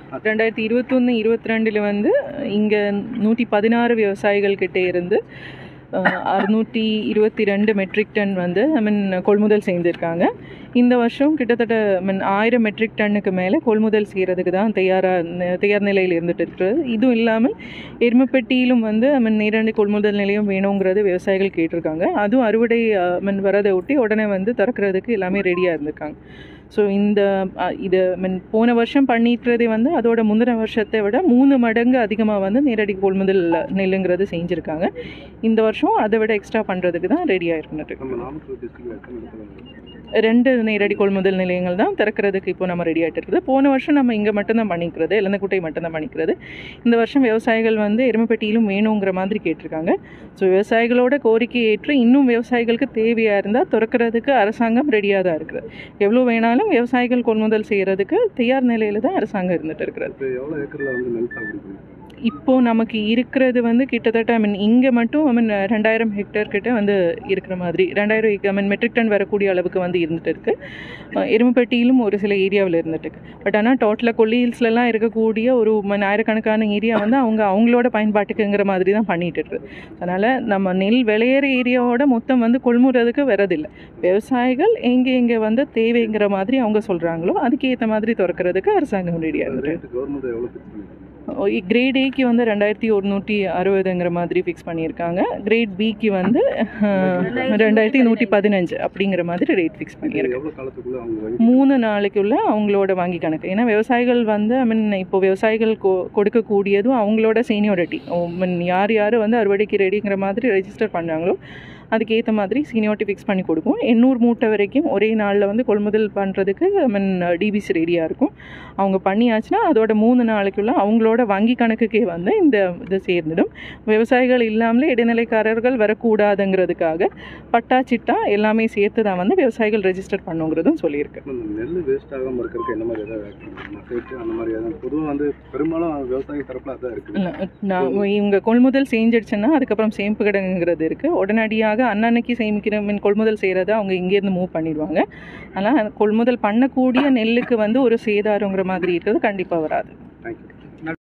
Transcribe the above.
ரெண்டாயிரத்தி இருபத்தொன்று இருபத்தி ரெண்டில் வந்து இங்கே நூற்றி பதினாறு விவசாயிகள் கிட்டே இருந்து அஹ், அறுநூற்றி இருபத்தி ரெண்டு மெட்ரிக் டன் வந்து ஐ மீன் கொள்முதல் செய்திருக்காங்க இந்த வருஷம் கிட்டத்தட்ட ஐ மீன் ஆயிரம் மெட்ரிக் டன்னுக்கு மேலே கொள்முதல் செய்கிறதுக்கு தான் தயாராக தயார் நிலையில் இருந்துட்டு இருக்கிறது இதுவும் இல்லாமல் எருமைப்பட்டியிலும் வந்து ஐ மீன் நேரடி கொள்முதல் நிலையம் வேணுங்கிறது விவசாயிகள் கேட்டிருக்காங்க அதுவும் அறுவடை ஐ மீன் வரதை ஒட்டி உடனே வந்து திறக்கிறதுக்கு எல்லாமே ரெடியாக இருந்திருக்காங்க ஸோ இந்த அ, இது மீன் போன வருஷம் பண்ணிட்டுறதே வந்து அதோட முந்தின வருஷத்தை விட மூணு மடங்கு அதிகமாக வந்து நேரடி கொள்முதல் நெல்லுங்கிறது செஞ்சுருக்காங்க இந்த வருஷம் அதை விட எக்ஸ்ட்ரா பண்ணுறதுக்கு தான் ரெடியாக இருந்துட்டு நம்ம நாமக்கல் டிஸ்ட்ரிக்ட்ல எத்தனை இடத்துல இருக்கு? ரெண்டு நேரடி கொள்முதல் நிலையங்கள் தான் திறக்கிறதுக்கு இப்போ நம்ம ரெடி ஆகிட்டு இருக்குது போன வருஷம் நம்ம இங்கே மட்டும்தான் பண்ணிக்கிறது இளந்தக்குட்டை மட்டும்தான் பண்ணிக்கிறது இந்த வருஷம் விவசாயிகள் வந்து எருமைப்பட்டியிலும் வேணுங்கிற மாதிரி கேட்டிருக்காங்க ஸோ விவசாயிகளோட கோரிக்கை ஏற்று இன்னும் விவசாயிகளுக்கு தேவையாக இருந்தால் திறக்கிறதுக்கு அரசாங்கம் ரெடியாக தான் இருக்குது எவ்வளோ வேணாலும் விவசாயிகள் கொள்முதல் செய்கிறதுக்கு தயார் நிலையில் தான் அரசாங்கம் இருந்துட்டு இருக்கிறது இப்போ எவ்வளோ ஏக்கர்ல வந்து நெல் சாகுபடி பண்ணிருக்காங்க இப்போ நமக்கு இருக்கிறது வந்து கிட்டத்தட்ட ஐ மீன் இங்கே மட்டும் ஐ மீன் ரெண்டாயிரம் ஹெக்டேர் கிட்ட வந்து இருக்கிற மாதிரி ரெண்டாயிரம் ஐ மீன் மெட்ரிக் டன் வரக்கூடிய அளவுக்கு வந்து இருந்துட்டு இருக்கு அஹ் எருமைப்பட்டியிலும் ஒரு சில ஏரியாவில் இருந்துட்டு இருக்கு பட் ஆனால் டோட்டலாக கொல்லி ஹில்ஸ்லலாம் இருக்கக்கூடிய ஒரு மணி ஆயிரக்கணக்கான ஏரியா வந்து அவங்க அவங்களோட பயன்பாட்டுக்குங்கிற மாதிரி தான் பண்ணிட்டு இருக்கு அதனால் நம்ம நெல் விளையிற ஏரியாவோட மொத்தம் வந்து கொள்முறதுக்கு வரதில்லை விவசாயிகள் எங்கே எங்கே வந்து தேவைங்கிற மாதிரி அவங்க சொல்கிறாங்களோ அதுக்கேற்ற மாதிரி திறக்கிறதுக்கு அரசாங்கம் ரெடியாக இருந்துட்டு ரேட்டு கவர்மெண்ட் எவ்வளோ ஃபிக்ஸ் பண்ணிருக்காங்க கிரேட் ஏக்கு வந்து ரெண்டாயிரத்தி ஒருநூற்றி அறுபதுங்கிற மாதிரி ஃபிக்ஸ் பண்ணியிருக்காங்க கிரேட் பிக்கு வந்து அஹ், ரெண்டாயிரத்தி நூற்றி பதினஞ்சு அப்படிங்கிற மாதிரி ரேட் ஃபிக்ஸ் இது பண்ணியிருக்கு எவ்வளோ காலத்துக்குள்ள அவங்க வாங்கி மூணு நாளைக்குள்ள அவங்களோட வங்கி கணக்கு ஏன்னா விவசாயிகள் வந்து ஐ மீன் இப்போ விவசாயிகள் கொ கொடுக்கக்கூடியதும் அவங்களோட சீனியோரிட்டி மீன் யார் யார் வந்து அறுவடைக்கு ரெடிங்கிற மாதிரி ரெஜிஸ்டர் பண்ணுறாங்களோ அதுக்கேற்ற மாதிரி சீனியாரிட்டி ஃபிக்ஸ் பண்ணி கொடுக்கும் எண்ணூறு மூட்டை வரைக்கும் ஒரே நாளில் வந்து கொள்முதல் பண்ணுறதுக்கு ஐ மீன் டிபிசி ரெடியாக இருக்கும் அவங்க பண்ணியாச்சுன்னா அதோட மூணு நாளைக்குள்ள அவங்களோட வங்கி கணக்குக்கே வந்து இந்த இது சேர்ந்துடும் விவசாயிகள் இல்லாமலே இடைநிலைக்காரர்கள் வரக்கூடாதுங்கிறதுக்காக பட்டா சிட்டா எல்லாமே சேர்த்து தான் வந்து விவசாயிகள் ரெஜிஸ்டர் பண்ணுங்கிறதும் சொல்லியிருக்கு இந்த நெல் வேஸ்ட் ஆகாமல் இருக்கிறதுக்கு என்ன மாதிரி ஏதாவது action பண்ணணுமா? சேர்த்து அந்த மாதிரி ஏதாவது பொதுவாக வந்து பெரும்பாலும் விவசாய தரப்புல அதான் இருக்குது இல்ல, நான் இவங்க கொள்முதல் செஞ்சிடுச்சுன்னா அதுக்கப்புறம் சேமிப்பு கிடங்குங்கிறது இருக்குது உடனடியாக அன்னன்னைக்கு சேமிக்கிற மீன் கொள்முதல் செய்கிறத அவங்க இங்கேருந்து மூவ் பண்ணிடுவாங்க ஆனால் கொள்முதல் பண்ணக்கூடிய நெல்லுக்கு வந்து ஒரு சேதாரங்கிற மாதிரி இருக்கிறது கண்டிப்பாக வராது தேங்க்யூ